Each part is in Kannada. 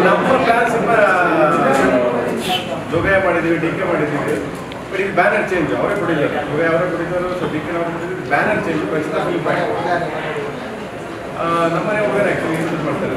ನಮ್ಮ ಪ್ಲಾನ್ ಸ್ವಲ್ಪ ಜೊಗಾಯ ಮಾಡಿದ್ದೀವಿ ಡಿ ಕೆ ಮಾಡಿದ್ದೀವಿ ಬಟ್ ಇದು ಬ್ಯಾನರ್ ಚೇಂಜ್ ಅವರೇ ಕೊಡಿದ್ದಾರೆ ಜೊಗಾಯ ಅವರೇ ಕೊಡಿದ್ದಾರೆ ಸೊ ಡಿ ಕೆ ಅವರೇ ಕೊಡಿದ್ದೀವಿ ಬ್ಯಾನರ್ ಚೇಂಜ್ ಪ್ರಶ್ನೆ ಫಿಲ್ ಮಾಡಿ ನಮ್ಮನೆ ಹುಡುಗರು ಆ್ಯಕ್ಚುಲಿ ಯೂಸ್ ಮಾಡ್ತಾರೆ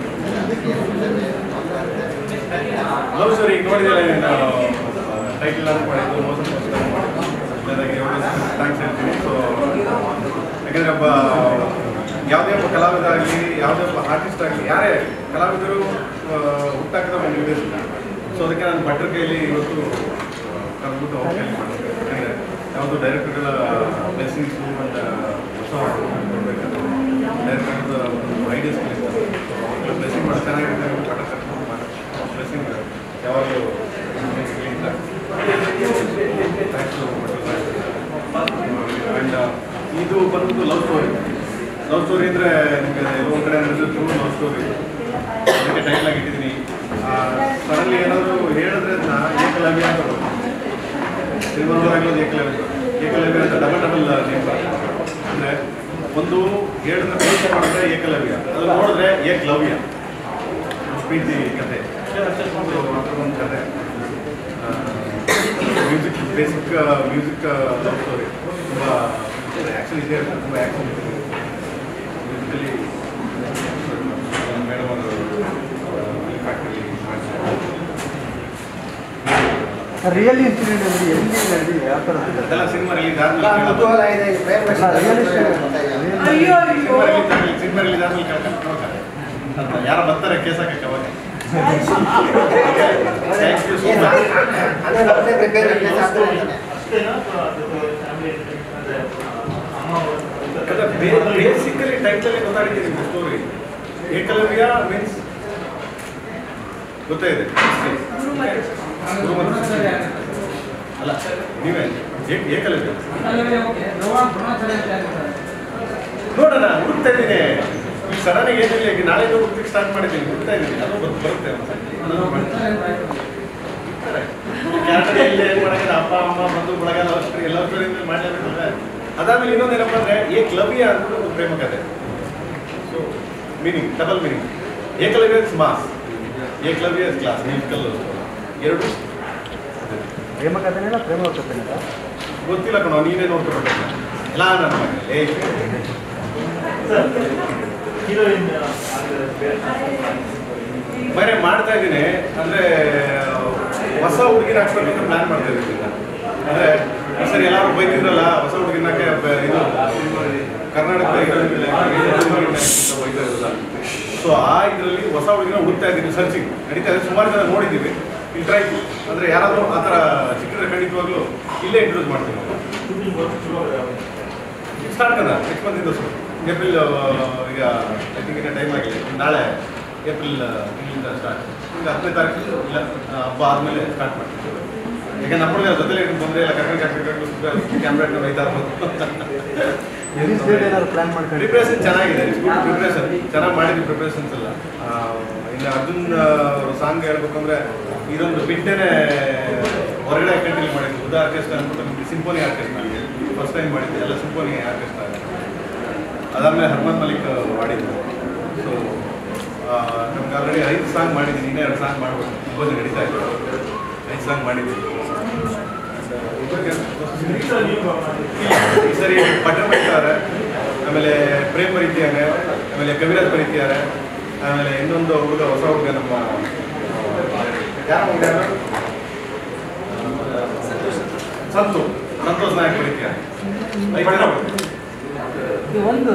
ಲವ್ ಸ್ಟೋರಿ ಈಗ ನೋಡಿದ್ರೆ ನಾನು ಟೈಟಲ್ ಅಂತ ಮಾಡಿದ್ದು ಮೋಸ ಮೋಸ ಮಾಡಿದ್ದು ಥ್ಯಾಂಕ್ಸ್ ಹೇಳ್ತೀನಿ ಸೊ ಯಾಕಂದರೆ ಒಬ್ಬ ಯಾವುದೇ ಒಬ್ಬ ಕಲಾವಿದ ಆಗಲಿ ಯಾವುದೇ ಒಬ್ಬ ಆರ್ಟಿಸ್ಟ್ ಆಗಲಿ ಯಾರೇ ಆಗಲಿ ಕಲಾವಿದರು ಆ, ಹುಟ್ಟಾಕಿದ ಒಂದು ನಿರ್ದೇಶಕ ಸೊ ಅದಕ್ಕೆ ನಾನು ಭಟ್ರ ಕೈಯಲ್ಲಿ ಇವತ್ತು ಕರೆದ್ಬಿಟ್ಟು ಅವ್ರ ಕೈಲಿ ಮಾಡಿದೆ ಯಾಕಂದರೆ ಯಾವುದು ಡೈರೆಕ್ಟರ್ಗಳ ಬ್ಲೆಸ್ಸಿಂಗ್ಸು ಮತ್ತು ಹೊಸ ಕೊಡಬೇಕಂದ್ರೆ ಡೈರೆಕ್ಟರ್ದ ಒಂದು ಐಡಿಯಾಸ್ ಕಲಿತಾರೆ ಬ್ಲೆಸ್ಸಿಂಗ್ ಮಾಡಿ ಚೆನ್ನಾಗಿರುತ್ತೆ ಭಟ್ರ ಕರ್ಕೊಂಡು ಮಾಡಿ ಬ್ಲೆಸ್ಸಿಂಗ್ ಯಾವಾಗಲೂ ಇಲ್ಲ ಥ್ಯಾಂಕ್ಸ್ ಆ್ಯಂಡ್ ಇದು ಬಂದು ಲವ್ ಸ್ಟೋರಿ ಲವ್ ಸ್ಟೋರಿ ಅಂದರೆ ನಿಮಗೆ ಒಂದು ಕಡೆ ನಡೆದಿದ್ದು ಲವ್ ಸ್ಟೋರಿ ಅದಕ್ಕೆ ಟೈಟ್ಲ್ ಆಗಿಟ್ಟಿದ್ದೀನಿ ಸಡನ್ಲಿ ಏನಾದರೂ ಹೇಳಿದ್ರೆ ಅದನ್ನ ಏಕಲವ್ಯ ಅಂತ ಬರುತ್ತೆ ಸಿನಿಮಾದವರಾಗಿರೋದು ಏಕಲವ್ಯ ಏಕಲವ್ಯ ಅಂತ ಡಬಲ್ ಡಬಲ್ ನೇಮ್ ಅಂದರೆ ಒಂದು ಹೇಳಿದ್ರೆ ಪ್ರಯತ್ನ ಮಾಡಿದ್ರೆ ಏಕಲವ್ಯ ಅದು ನೋಡಿದ್ರೆ ಏಕಲವ್ಯ ಪ್ರೀತಿ ಕತೆ ಒಂದು ಕತೆ music basic music love story ತುಂಬ ಆ್ಯಕ್ಷನ್ ಇದೆ ತುಂಬ ಆ್ಯಕ್ಷನ್ ಇದೆ ಮ್ಯೂಸಿಕಲಿ ಮೇಡಮ್ ಅವರು ಫ್ಯಾಕ್ಟ್ರಿ ರಿಯಲ್ ಇನ್ಸಿಡೆಂಟ್ ಅಂದ್ರೆ ಎಲ್ಲಿ ನಡೆದಿದೆ ಯಾವ ಥರ ಅದೆಲ್ಲ ಸಿನಿಮಾ ರಿಲೀಸ್ ಕುತೂಹಲ ಇದೆ ಈ ಪ್ರೇಮ ಅಯ್ಯೋ ಸಿನಿಮಾ ರಿಲೀಸ್ ಆದ್ಮೇಲೆ ಕೇಳ್ಕೊಂಡು ಯಾರೋ ಬರ್ತಾರೆ ಕೇಸ್ ಹಾಕಕ್ಕೆ ಅವಾಗ ಥ್ಯಾಂಕ್ ಯು ಸೋ ಮಚ್ ಅಂದ್ರೆ ಮೊದಲೇ ಪ್ರಿಪೇರ್ ಆಗ್ತಾನೆ ಬೇಸಿಕಲಿ ಟೈಟಲ್ ಗೊತ್ತಾಗಿದ್ದೀನಿ ಸ್ಟೋರಿ ಏಕಲವ್ಯ ಮೀನ್ಸ್ ಗೊತ್ತಾಗಿದೆ ಗುರುಮಂತ್ರ ಅಲ್ಲ ನೀವೇ ಏಕ್- ಏಕಲವ್ಯ ನೋಡೋಣ ಹುಡುಕ್ತಾ ಇದ್ದೀನಿ ಈ ಸಡನ್ ಏನಿಲ್ಲ ಈಗ ನಾಳೆ ಹುಡುಕ್ಲಿಕ್ಕೆ ಸ್ಟಾರ್ಟ್ ಮಾಡಿದ್ದೀನಿ ಹುಡುಕ್ತಾ ಇದ್ದೀನಿ ಅದು ಬಂದು ಬರುತ್ತೆ ಕ್ಯಾರೆಕ್ಟರ್ ಇಲ್ಲಿ ಏನು ಮಾಡೋದು ಅಪ್ಪ ಅಮ್ಮ ಬಂದು ಬಳಗ ಲವ್ ಸ್ಟೋರಿ ಎಲ್ಲ ಸ್ಟೋರಿಯಿಂದ ಮಾಡಲೇಬೇಕಲ್ಲ ಅದಾದ್ಮೇಲೆ ಇನ್ನೊಂದು ಏನಪ್ಪ ಅಂದ್ರೆ ಏಕಲವ್ಯ ಅಂದ್ಬಿಟ್ಟು ಒಂದು ಪ್ರೇಮ ಕಥೆ so meaning double meaning Ekalavya is mass Ekalavya is class musical ಎರಡು ಪ್ರೇಮ ಕಥೆನ ಪ್ರೇಮ ಕಥೆನ ಗೊತ್ತಿಲ್ಲ ಕಣೋ ನೀನೇ ನೋಡ್ಕೊಂಡು ಎಲ್ಲ ನನ್ನ ಮಗ ಏ ಬೇರೆ ಮಾಡ್ತಾ ಇದ್ದೀನಿ ಅಂದ್ರೆ ಹೊಸ ಹುಡುಗಿನ ಹಾಕ್ಬೇಕು ಅಂತ ಪ್ಲಾನ್ ಮಾಡ್ತಾ ಇದ್ದೀನಿ ಈಗ. ಅಂದ್ರೆ ಈ ಸರಿ ಎಲ್ಲರೂ ಬೈತಿದ್ರಲ್ಲ ಹೊಸ ಹುಡುಗಿನ ಇದು ಕರ್ನಾಟಕದ ಸೊ ಆ ಇದರಲ್ಲಿ ಹೊಸ ಹುಡುಗಿನ ಹುಡುಕ್ತಾ ಇದ್ದೀನಿ ಸರ್ಚಿಂಗ್ ನಡೀತಾ ಇದೆ ಸುಮಾರು ಜನ ನೋಡಿದ್ದೀವಿ ಇಲ್ಲಿ ಟ್ರೈ ಅಂದ್ರೆ ಯಾರಾದರೂ ಆ ಥರ ಸಿಕ್ಕಿದ್ರೆ ಖಂಡಿತವಾಗ್ಲೂ ಇಲ್ಲೇ ಇಂಟ್ರೊಡ್ಯೂಸ್ ಮಾಡ್ತೀನಿ ಸ್ಟಾರ್ಟ್ ಕದ ನೆಕ್ಸ್ಟ್ ಮಂತ್ ಶುರು ಏಪ್ರಿಲ್ ಈಗ ಐ ಥಿಂಕ್ ಇನ್ನ ಟೈಮ್ ಆಗಿದೆ ನಾಳೆ ಏಪ್ರಿಲ್ ತಿಂಗಳಿಂದ ಸ್ಟಾರ್ಟ್ ಈಗ ಹತ್ತನೇ ತಾರೀಕು ಇಲ್ಲ ಆ, ಹಬ್ಬ ಆದಮೇಲೆ ಸ್ಟಾರ್ಟ್ ಮಾಡ್ತೀವಿ ಈಗ ನಮ್ಮಲ್ಲಿ ಜೊತೆಲಿ ಬಂದರೆ ಎಲ್ಲ ಕರ್ಕೊಂಡು ಕರ್ಕೊಂಡು ಕ್ಯಾಮ್ರಾ ಇಟ್ಟು ಬೈತಾ ರಿಲೀಸ್ ಡೇಟ್ ಏನಾದ್ರು ಪ್ಲಾನ್ ಮಾಡ್ಕೊಂಡು ಪ್ರಿಪ್ರೇಷನ್ ಚೆನ್ನಾಗಿದೆ ಪ್ರಿಪ್ರೇಷನ್ ಚೆನ್ನಾಗಿ ಮಾಡಿದ್ವಿ ಪ್ರಿಪ್ರೇಷನ್ಸ್ ಎಲ್ಲ ಆ, ಇನ್ನು ಅರ್ಜುನ್ ಅವ್ರ ಸಾಂಗ್ ಹೇಳ್ಬೇಕಂದ್ರೆ ಇದೊಂದು ಬಿಟ್ಟೇನೆ ಹೊರಗಡೆ ಕಂಟಿನ್ಯೂ ಮಾಡಿದ್ವಿ ಉದಾ ಆರ್ಕೆಸ್ಟ್ರಾ ಅಂದ್ಬಿಟ್ಟು ಸಿಂಫೋನಿ ಆರ್ಕೆಸ್ಟ್ರಾ ಫಸ್ಟ್ ಟೈಮ್ ಮಾಡಿದ್ದೆ ಎಲ್ಲ ಸಿಂಫೋನಿ ಆರ್ಕೆಸ್ಟ್ರಾ ಅದಾದಮೇಲೆ ಹರ್ಮನ್ ಮಲಿಕ್ ಮಾಡಿದ್ದು ಸೊ ನಮ್ಗೆ ಆಲ್ರೆಡಿ ಐದು ಸಾಂಗ್ ಮಾಡಿದ್ದೀನಿ ಇನ್ನೂ ಎರಡು ಸಾಂಗ್ ಮಾಡ್ಬೇಕು ತುಂಬ ನಡೀತಾ ಇದೆ ಐದು ಸಾಂಗ್ ಮಾಡಿದ್ದೀನಿ ಈ ಸರಿ ಪಟ್ಟಣ ಬರೀತಾರೆ ಆಮೇಲೆ ಪ್ರೇಮ್ ಬರೀತಿದ್ದಾರೆ ಆಮೇಲೆ ಕವಿರಾಜ್ ಬರೀತಿದ್ದಾರೆ ಆಮೇಲೆ ಇನ್ನೊಂದು ಹುಡುಗ ಹೊಸ ಹುಡುಗ ನಮ್ಮ ಯಾರ ಹುಡುಗ ಯಾರು? ಸಂತು ಸಂತೋಷ್ ನಾಯಕ್ ಬರೀತಿದ್ದಾರೆ ಐದು ಜನ ಬರ್ತಾರೆ. ಇದು ಒಂದು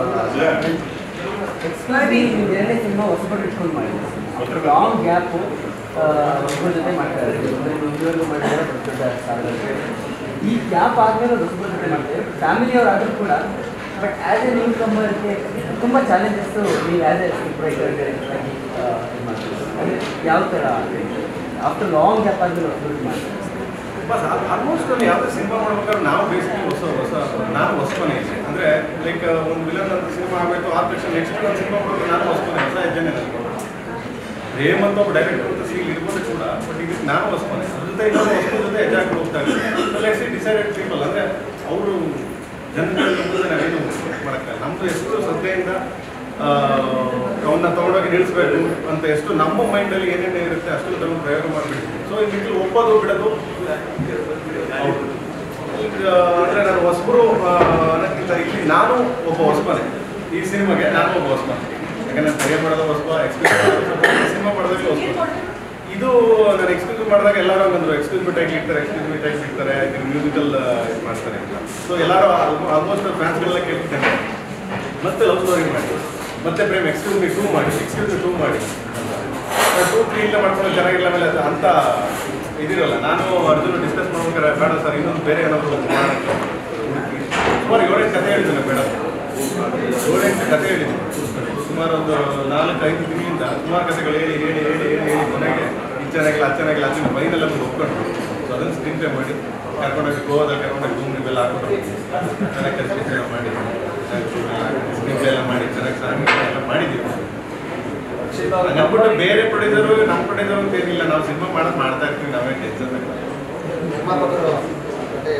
ಎಕ್ಸ್ಕ್ಲೂಸಿವ್ ಎರಡನೇ ಸಿನಿಮಾ ಹೊಸಬರು ಇಟ್ಕೊಂಡು ಮಾಡಿದ್ರು ಲಾಂಗ್ ಗ್ಯಾಪು ಹೊಸಬರ ಜೊತೆ ಮಾಡ್ತಾ ಇದ್ದಾರೆ ಇದುವರೆಗೂ ಮಾಡಿದ್ದಾರೆ ದೊಡ್ಡ ಸಾಲದಲ್ಲಿ ಈ ಗ್ಯಾಪ್ ಆದಮೇಲೆ ಹೊಸಬರ ಜೊತೆ ಮಾಡ್ತಾರೆ ಫ್ಯಾಮಿಲಿ ಅವರಾದರೂ ಕೂಡ ಬಟ್ ಆ್ಯಸ್ ಎ ನ್ಯೂ ಕಂಬರ್ಗೆ ತುಂಬ ಚಾಲೆಂಜಸ್ಸು ನೀವು as a script writer director ಆಗಿ ಆ, ಇದು ಮಾಡ್ತೀವಿ ಅಂದರೆ ಯಾವ ಥರ ಆಫ್ಟರ್ ಲಾಂಗ್ ಗ್ಯಾಪ್ ಆದಮೇಲೆ ಹೊಸಬರು ಮಾಡ್ತಾರೆ ಬಸ್ ಆಲ್ಮೋಸ್ಟ್ ಅಲ್ಲಿ ಯಾವುದೇ ಸಿನಿಮಾ ಮಾಡ್ಬೇಕಾದ್ರೆ ನಾವು ಬೇಸಿಕಲಿ ಹೊಸ ಹೊಸ ನಾನು ಹೊಸಮನೆ ಇದೆ ಅಂದರೆ ಲೈಕ್ ಒಂದು ವಿಲನ್ ಅಂತ ಸಿನಿಮಾ ಆಗಬೇಕು ಆದ ತಕ್ಷಣ ನೆಕ್ಸ್ಟ್ ಒಂದು ಸಿನಿಮಾ ಮಾಡ್ಬೇಕು ನಾನು ಹೊಸಮನೆ ಹೊಸ ಹೆಜ್ಜೆನೆ ನನಗೆ ಪ್ರೇಮ್ ಅಂತ ಒಬ್ಬ ಡೈರೆಕ್ಟರ್ ಅಂತ ಸೀಲ್ ಇರ್ಬೋದು ಕೂಡ ಬಟ್ ಇದಕ್ಕೆ ನಾನು ಹೊಸಮನೆ ಅದ್ರ ಜೊತೆ ಇನ್ನೊಂದು ಹೊಸ ಜೊತೆ ಹೆಜ್ಜೆ ಹಾಕೊಂಡು ಹೋಗ್ತಾ ಇದ್ದೀನಿ ಲೆಟ್ಸ್ ಡಿಸೈಡೆಡ್ ಪೀಪಲ್ ಅಂದರೆ ಅವರು ಜನಗಳ ಮುಂದೆ ನಾವೇನು ಮಾಡೋಕ್ಕಲ್ಲ ನಮ್ಮದು ಎಷ್ಟು ಶ್ರದ್ಧೆಯಿಂದ ಅವನ್ನ ತಗೊಂಡೋಗಿ ನಿಲ್ಲಿಸ್ಬೇಕು ಅಂತ ಎಷ್ಟು ನಮ್ಮ ಮೈಂಡಲ್ಲಿ ಏನೇನು ಇರುತ್ತೆ ಅಷ್ಟು ತಗೊಂಡು ಪ್ರಯೋಗ ಮಾಡಿಬಿಡ್ತೀವಿ ಸೊ ಇಲ್ಲಿ ಒಪ್ಪೋದು ಬಿಡೋದು ಹೌದು. ಈಗ ಅಂದರೆ ನಾನು ಹೊಸಬರು ಅನ್ನೋಕ್ಕಿಂತ ಇಲ್ಲಿ ನಾನು ಒಬ್ಬ ಹೊಸಬನೇ ಈ ಸಿನಿಮಾಗೆ ನಾನು ಒಬ್ಬ ಹೊಸಬನೇ ಯಾಕಂದ್ರೆ ತಯಾರು ಮಾಡೋದು ಹೊಸಬ ಎಕ್ಸ್ಪೀರಿಯನ್ಸ್ ಸಿನಿಮಾ ಮಾಡೋದಕ್ಕೆ ಹೊಸಬ ಇದು ನಾನು ಎಕ್ಸ್ಕ್ಯೂಸ್ ಮಾಡಿದಾಗ ಎಲ್ಲರೂ ಹಂಗಂದ್ರು ಎಕ್ಸ್ಕ್ಯೂಸ್ ಮಿ ಟೈಕ್ ಇಡ್ತಾರೆ ಎಕ್ಸ್ಕ್ಯೂಸ್ ಮಿ ಟೈಕ್ ಇಡ್ತಾರೆ ಮ್ಯೂಸಿಕಲ್ ಮಾಡ್ತಾರೆ ಅಂತ ಸೊ ಎಲ್ಲರೂ ಆಲ್ಮೋಸ್ಟ್ ಫ್ಯಾನ್ಸ್ಗಳೆಲ್ಲ ಕೇಳ್ತಿದ್ದೇನೆ ಮತ್ತೆ ಲವ್ ಸ್ಟೋರಿ ಮಾಡಿ ಮತ್ತೆ ಪ್ರೇಮ್ ಎಕ್ಸ್ಕ್ಯೂಸ್ ಮಿ ಟೂ ಮಾಡಿ ಎಕ್ಸ್ಕ್ಯೂಸ್ ಮಿ ಟೂ ಮಾಡಿ ಟೂ ತ್ರೀ ಇಲ್ಲ ಮಾಡ್ಕೊಂಡು ಚೆನ್ನಾಗಿಲ್ಲ ಮೇಲೆ ಅದು ಅಂತ ಇದಿರಲ್ಲ ನಾನು ಅರ್ಜುನ್ ಡಿಸ್ಕಸ್ ಮಾಡ್ಬೇಕಾದ್ರೆ ಬೇಡ ಸರ್ ಇನ್ನೊಂದು ಬೇರೆ ಏನಾದ್ರು ಮಾಡೋಣ ಅಂತ. ಸುಮಾರು ಏಳೆಂಟು ಕಥೆ ಹೇಳಿದ್ದೇನೆ ಬೇಡ ಏಳೆಂಟು ಕಥೆ ಹೇಳಿದ್ದೀನಿ ಸುಮಾರು ಒಂದು ನಾಲ್ಕು ಐದು ತಿಂಗಳಿಂದ ಸುಮಾರು ಕಥೆಗಳು ಹೇಳಿ ಹೇಳಿ ಹೇಳಿ ಹೇಳಿ ಹೇಳಿ ಕೊನೆಗೆ ಇದು ಚೆನ್ನಾಗಿಲ್ಲ ಅದು ಚೆನ್ನಾಗಿಲ್ಲ ಅದನ್ನ ಫೈನಲ್ ಒಂದು ಒಪ್ಕೊಂಡು ಸೊ ಅದನ್ನು ಸ್ಕ್ರೀನ್ ಪ್ಲೇ ಮಾಡಿ ಕರ್ಕೊಂಡೋಗಿ ಗೋವಾದಲ್ಲಿ ಕರ್ಕೊಂಡೋಗಿ ರೂಮ್ ಇವೆಲ್ಲ ಹಾಕೊಂಡು ಚೆನ್ನಾಗಿ ಕನ್ಸ್ಟ್ರಕ್ಷನ್ ಎಲ್ಲ ಮಾಡಿ ಸ್ಕ್ರೀನ್ ಪ್ಲೇ ಎಲ್ಲ ಮಾಡಿ ಚೆನ್ನಾಗಿ ಸಾಂಗ್ ಎಲ್ಲ ಮಾಡಿದ್ದೀವಿ ನಮ್ಬಿಟ್ಟು ಬೇರೆ ಪ್ರೊಡ್ಯೂಸರು ನಮ್ಮ ಪ್ರೊಡ್ಯೂಸರ್ ಅಂತ ಏನಿಲ್ಲ ನಾವು ಸಿನಿಮಾ ಮಾಡೋದು ಮಾಡ್ತಾ ಇರ್ತೀವಿ ನಾವೇ ಟೆನ್ಷನ್ ನಿರ್ಮಾಪಕರು ಮತ್ತೆ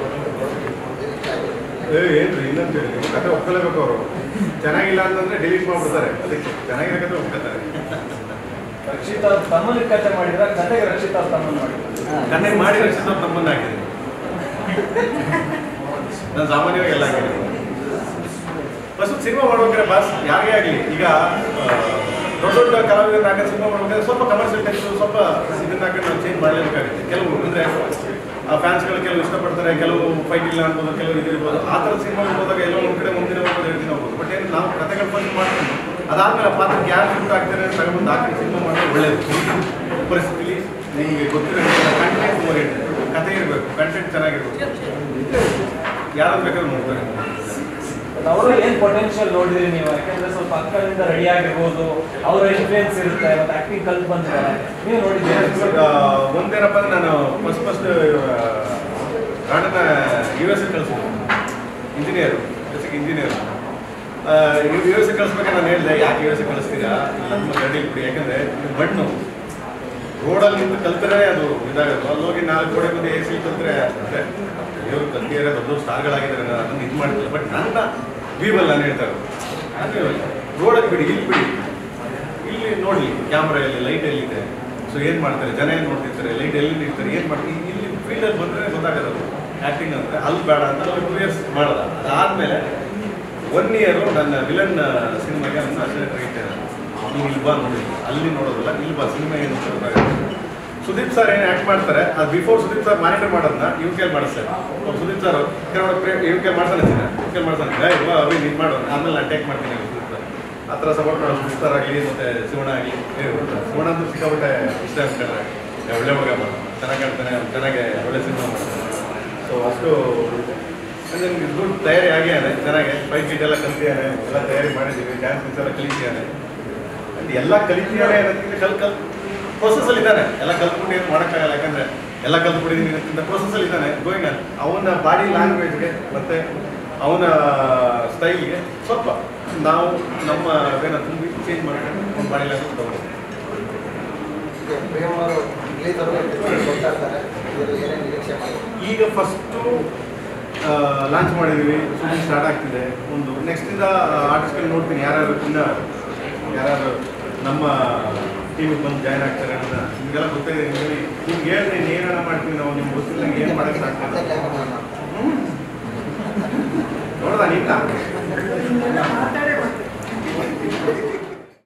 ಏ ಏನ್ರಿ ಇನ್ನೊಂದು ಹೇಳಿ ನೀವು ಕತೆ ಒಪ್ಕೊಲೇಬೇಕು ಅವರು ಚೆನ್ನಾಗಿಲ್ಲ ಅಂತಂದ್ರೆ ಡಿಲೀಟ್ ಮಾಡ್ಬಿಡ್ತಾರೆ ಅದಕ್ಕೆ ಚೆನ್ನಾಗಿರೋ ಕತೆ ಒಪ್ಕೊತಾರೆ ರಕ್ಷಿತ್ ಅವ್ರು ತಮ್ಮನ ಕಥೆ ಮಾಡಿದ್ರ ಕತೆಗೆ ರಕ್ಷಿತ್ ಅವ್ರು ತಮ್ಮನ್ ಮಾಡಿದ್ರು ಕತೆ ಮಾಡಿ ರಕ್ಷಿತ್ ಅವ್ರು ನಮ್ಮನ್ನ ಹಾಕಿದ್ದೀನಿ ನಾನು ಸಾಮಾನ್ಯವಾಗಿ ಎಲ್ಲ ಹಾಕಿದ್ದೀನಿ ಫಸ್ಟ್ ಸಿನಿಮಾ ಮಾಡ್ಬೇಕಾದ್ರೆ ಬಾಸ್ ಯಾರಿಗೇ ಆಗಲಿ ಈಗ ಆ, ದೊಡ್ಡ ದೊಡ್ಡ ಕಲಾವಿದರನ್ನ ಹಾಕಿ ಸಿನಿಮಾ ಮಾಡ್ಬೇಕಾದ್ರೆ ಸ್ವಲ್ಪ ಕಮರ್ಷಿಯಲ್ ಟೆಕ್ಸ್ಟ್ ಸ್ವಲ್ಪ ಇದನ್ನ ಹಾಕಿ ನಾವು ಚೇಂಜ್ ಮಾಡಲೇಬೇಕಾಗುತ್ತೆ ಕೆಲವು ಅಂದರೆ ಆ ಫ್ಯಾನ್ಸ್ಗಳು ಕೆಲವು ಇಷ್ಟಪಡ್ತಾರೆ ಕೆಲವು ಫೈಟ್ ಇಲ್ಲ ಅನ್ಬೋದು ಕೆಲವು ಇದಿರ್ಬೋದು ಆ ಥರ ಸಿನಿಮಾ ಹೋದಾಗ ಎಲ್ಲೋ ಒಂದು ಕಡೆ ಮುಂದಿನ ಹೋಗೋದು ಎರಡು ದಿನ ಹೋಗ್ಬೋದು ಬಟ್ ಏನು ನಾವು ಕಥೆಗಳು ಫಸ್ಟ್ ಮಾಡ್ತೀವಿ ಅದಾದ್ಮೇಲೆ ಆ ಪಾತ್ರಕ್ಕೆ ಯಾರು ಶೂಟ್ ಆಗ್ತಾರೆ ಅಂತ ತಗೊಂಡು ಹಾಕಿ ಸಿನಿಮಾ ಮಾಡೋದು ಒಳ್ಳೇದು ಪರಿಸ್ಥಿತಿಲಿ ನಿಮಗೆ ಗೊತ್ತಿರೋ ಕಂಟೆಂಟ್ ಓರಿಯೆಂಟೆಡ್ ಕಥೆ ಇರಬೇಕು ಕಂಟೆಂಟ್ ಚೆನ್ನಾಗಿರ್ಬೇಕು ಯಾರು ಬೇಕಾದ್ರೂ ನೋಡ್ತಾರೆ ಅವರು ಏನ್ ಪೊಟೆನ್ಶಿಯಲ್ ನೋಡಿದ್ರಿ ನೀವು ಯಾಕಂದ್ರೆ ಸ್ವಲ್ಪ ಅಕ್ಕದಿಂದ ರೆಡಿ ಆಗಿರ್ಬೋದು ಅವರ ಇನ್ಫ್ಲೂಯೆನ್ಸ್ ಇರುತ್ತೆ ಮತ್ತೆ ಆಕ್ಟಿಂಗ್ ಕಲ್ತ್ ಬಂದಿದ್ದಾರೆ ನೀವು ಈಗ ನೋಡಿದ್ದೀರಾ ಒಂದೇನಪ್ಪ ಅಂದ್ರೆ ನಾನು ಫಸ್ಟ್ ಫಸ್ಟ್ ರಾಣನ ಯು ಎಸ್ ಕಳಿಸಿದ್ರು engineer basic engineer U S ಕಳಿಸ್ಬೇಕಾದ್ರೆ ನಾನು ಹೇಳಿದೆ ಯಾಕೆ ಯು ಎಸ್ ಕಳಿಸ್ತೀರಾ ನಮ್ಮ ಗಾಡಿ ಬಿಡಿ ಯಾಕಂದ್ರೆ ಇದು ಮಣ್ಣು ರೋಡಲ್ಲಿ ನಿಂತು ಕಲ್ತರೆ ಅದು ಇದಾಗುತ್ತೆ ಅಲ್ಲಿ ಹೋಗಿ ನಾಲ್ಕು ಗೋಡೆ ಮುಂದೆ ಎ ಸಿ ಕಲ್ತ್ರೆ ಅಂದರೆ ಇವರು ಕಲ್ತಿದ್ದಾರೆ ದೊಡ್ಡ ಸ್ಟಾರ್ಗಳಾಗಿದ್ದಾರೆ ನಾನು ಅದನ್ನು ಇದು ಮಾಡ್ತಿಲ್ಲ ಬಟ್ ನನ್ನ ವೀವಲ್ಲಿ ನಾನು ಹೇಳ್ತಾ ಇರೋದು ರೋಡಲ್ಲಿ ಬಿಡಿ ಇಲ್ಲಿ ಬಿಡಿ ಇಲ್ಲಿ ನೋಡಲಿ ಕ್ಯಾಮ್ರಾ ಎಲ್ಲಿ ಲೈಟ್ ಎಲ್ಲಿದೆ ಸೊ ಏನು ಮಾಡ್ತಾರೆ ಜನ ಏನು ನೋಡ್ತಿರ್ತಾರೆ ಲೈಟ್ ಎಲ್ಲಿ ನಿಲ್ತಾರೆ ಏನು ಮಾಡ್ತಾರೆ ಈ- ಇಲ್ಲಿ ಫೀಲ್ಡಲ್ಲಿ ಬಂದರೆ ಗೊತ್ತಾಗೋದು ಆ್ಯಕ್ಟಿಂಗ್ ಅಂದರೆ ಅಲ್ಲಿ ಬೇಡ ಅಂತ ನಾವು ಟೂ ಇಯರ್ಸ್ ಮಾಡೋದ ಅದಾದಮೇಲೆ ಒನ್ ಇಯರು ನನ್ನ ವಿಲನ್ ಸಿನಿಮಾಗೆ ನನ್ನ ಅಸಿಸ್ಟೆಂಟ್ ಇಟ್ಟೆ ನೀವು ಇಲ್ಲಿ ಬಾ ನೋಡಿ ಅಲ್ಲಿ ನೋಡೋದಿಲ್ಲ ಇಲ್ಲಿ ಬಾ ಸಿನಿಮಾ ಏನು ಅಂತ ಗೊತ್ತಾಗುತ್ತೆ. ಸುದೀಪ್ ಸರ್ ಏನು ಆ್ಯಕ್ಟ್ ಮಾಡ್ತಾರೆ ಅದು ಬಿಫೋರ್ ಸುದೀಪ್ ಸರ್ ಮಾನಿಟರ್ ಮಾಡೋದನ್ನ ಇವ್ ಕೇಳಿ ಮಾಡಿಸ್ತಾರೆ ಅವ್ರು ಸುದೀಪ್ ಸರ್ ಕೆಲವೊಂದು ಇವ್ ಕೇಳಿ ಮಾಡ್ತಾನೆ ಅಂತೀನಿ ಇವ್ ಕೇಳಿ ಮಾಡ್ತಾನೆ ಏ ಇವ ಅವಿ ನೀನು ಮಾಡು ಆಮೇಲೆ ನಾನು ಟೇಕ್ ಮಾಡ್ತೀನಿ ಸುದೀಪ್ ಸರ್ ಆ ಥರ ಸಪೋರ್ಟ್ ಮಾಡೋ ಸುದೀಪ್ ಸರ್ ಆಗಲಿ ಮತ್ತು ಶಿವಣ ಆಗಲಿ ಶಿವಣ ಅಂತೂ ಸಿಕ್ಕಾಬಿಟ್ಟೆ ಇಷ್ಟ ಆಗ್ತಾರೆ ಒಳ್ಳೆ ಮಗ ಬಾ ಚೆನ್ನಾಗಿ ಕಾಣ್ತಾನೆ ಅವ್ನು ಚೆನ್ನಾಗಿ ಒಳ್ಳೆ ಸಿನಿಮಾ ಮಾಡ್ತಾನೆ ಸೊ ಅಷ್ಟು ಅಂದರೆ ದುಡ್ಡು ತಯಾರಿ ಆಗ್ಯಾನೆ ಚೆನ್ನಾಗಿ ಫೈಟ್ ಗೀಟ್ ಎಲ್ಲ ಕಲ್ತಿದ್ದಾನೆ ಎಲ್ಲ ತಯಾರಿ ಮಾಡಿದ್ದೀವಿ ಡ್ಯಾನ್ಸ್ ಗಿನ್ಸ್ ಎಲ್ಲ ಕಲಿತಿದ್ದಾನೆ ಅದು ಎಲ್ಲ ಕಲಿತಿದ್ದಾನೆ ಅನ್ನೋದಕ್ಕಿಂತ ಕಲ್ ಕಲ್ ಪ್ರೊಸೆಸಲ್ಲಿ ಇದ್ದಾನೆ ಎಲ್ಲ ಕಲ್ತ್ಕೊಂಡು ಏನು ಮಾಡೋಕ್ಕಾಗಲ್ಲ ಯಾಕಂದರೆ ಎಲ್ಲ ಕಲ್ತ್ಬಿಟ್ಟಿದ್ದೀನಿ ಅನ್ನೋದಕ್ಕಿಂತ ಪ್ರೊಸೆಸಲ್ಲಿ ಇದ್ದಾನೆ ಗೋಯಿಂಗ್ ಆನ್ ಅವನ ಬಾಡಿ ಲ್ಯಾಂಗ್ವೇಜ್ಗೆ ಮತ್ತು ಅವನ ಸ್ಟೈಲ್ಗೆ ಸ್ವಲ್ಪ ನಾವು ನಮ್ಮ ಅದನ್ನು ತುಂಬಿ ಚೇಂಜ್ ಮಾಡ್ಕೊಂಡು ಅವ್ನ ಬಾಡಿ ಲ್ಯಾಂಗ್ವೇಜ್ ತಗೊಂಡು ಪ್ರೇಮ್ ಅವರು ರಿಲೀಸ್ ಅವರು ಗೊತ್ತಾಗ್ತಾರೆ ಇವರು ಏನೇನು ನಿರೀಕ್ಷೆ ಮಾಡಿ ಈಗ ಫಸ್ಟು ಲಾಂಚ್ ಮಾಡಿದ್ದೀವಿ ಶೂಟಿಂಗ್ ಸ್ಟಾರ್ಟ್ ಆಗ್ತಿದೆ ಒಂದು ನೆಕ್ಸ್ಟಿಂದ ಆರ್ಟಿಸ್ಟ್ಗಳು ನೋಡ್ತೀನಿ ಯಾರ್ಯಾರು ಇನ್ನ ಯಾರು ನಮ್ಮ ಟೀಮಿಗೆ ಬಂದು ಜಾಯ್ನ್ ಆಗ್ತಾರೆ ಅಂತ ನಿಮಗೆಲ್ಲ ಗೊತ್ತಿದೆ ನಿಮಗೆ ನಿಮ್ಗೆ ಹೇಳ್ದೆ ಏನಾರ ಮಾಡ್ತೀವಿ ನಾವು ನಿಮ್ಗೆ ಗೊತ್ತಿಲ್ಲ ಏನು ಮಾಡೋಕ್ಕೆ ಮತ್ತೆ ಆಗ್ತದೆ ಕ್ಯಾಮ್ರಾ ನೋಡ್ದ ನಿನ್ನ ಮಾತಾಡ್ತಾ